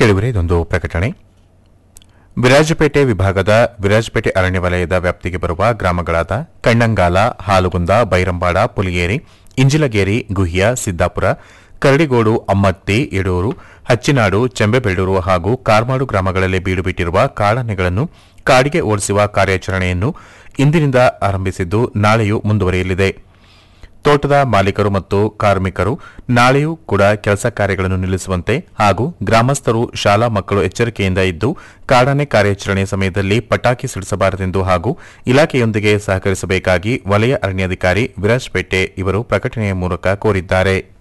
ಕೇಳಿದರೆ ಇದೊಂದು ಪ್ರಕಟಣೆ ವಿರಾಜಪೇಟೆ ವಿಭಾಗದ ವಿರಾಜಪೇಟೆ ಅರಣ್ಯ ವಲಯದ ವ್ಯಾಪ್ತಿಗೆ ಬರುವ ಗ್ರಾಮಗಳಾದ ಕಣ್ಣಂಗಾಲ ಹಾಲುಗುಂದ ಬೈರಂಬಾಡ ಪುಲಿಗೇರಿ ಇಂಜಿಲಗೇರಿ ಗುಹ್ಯ ಸಿದ್ದಾಪುರ ಕರಡಿಗೋಡು ಅಮ್ಮತ್ತಿ ಯಡೂರು ಹಚ್ಚಿನಾಡು ಚೆಂಬೆಬೆಳ್ಳೂರು ಹಾಗೂ ಕಾರ್ಮಾಡು ಗ್ರಾಮಗಳಲ್ಲಿ ಬೀಡುಬಿಟ್ಟಿರುವ ಕಾಡಾನೆಗಳನ್ನು ಕಾಡಿಗೆ ಓಡಿಸುವ ಕಾರ್ಯಾಚರಣೆಯನ್ನು ಇಂದಿನಿಂದ ಆರಂಭಿಸಿದ್ದು ನಾಳೆಯೂ ಮುಂದುವರಿಯಲಿದೆ ತೋಟದ ಮಾಲೀಕರು ಮತ್ತು ಕಾರ್ಮಿಕರು ನಾಳೆಯೂ ಕೂಡ ಕೆಲಸ ಕಾರ್ಯಗಳನ್ನು ನಿಲ್ಲಿಸುವಂತೆ ಹಾಗೂ ಗ್ರಾಮಸ್ಥರು ಶಾಲಾ ಮಕ್ಕಳು ಎಚ್ಚರಿಕೆಯಿಂದ ಇದ್ದು ಕಾಡಾನೆ ಕಾರ್ಯಾಚರಣೆ ಸಮಯದಲ್ಲಿ ಪಟಾಕಿ ಸಿಡಿಸಬಾರದೆಂದು ಹಾಗೂ ಇಲಾಖೆಯೊಂದಿಗೆ ಸಹಕರಿಸಬೇಕಾಗಿ ವಲಯ ಅರಣ್ಯಾಧಿಕಾರಿ ವಿರಾಜಪೇಟೆ ಇವರು ಪ್ರಕಟಣೆಯ ಮೂಲಕ ಕೋರಿದ್ದಾರೆ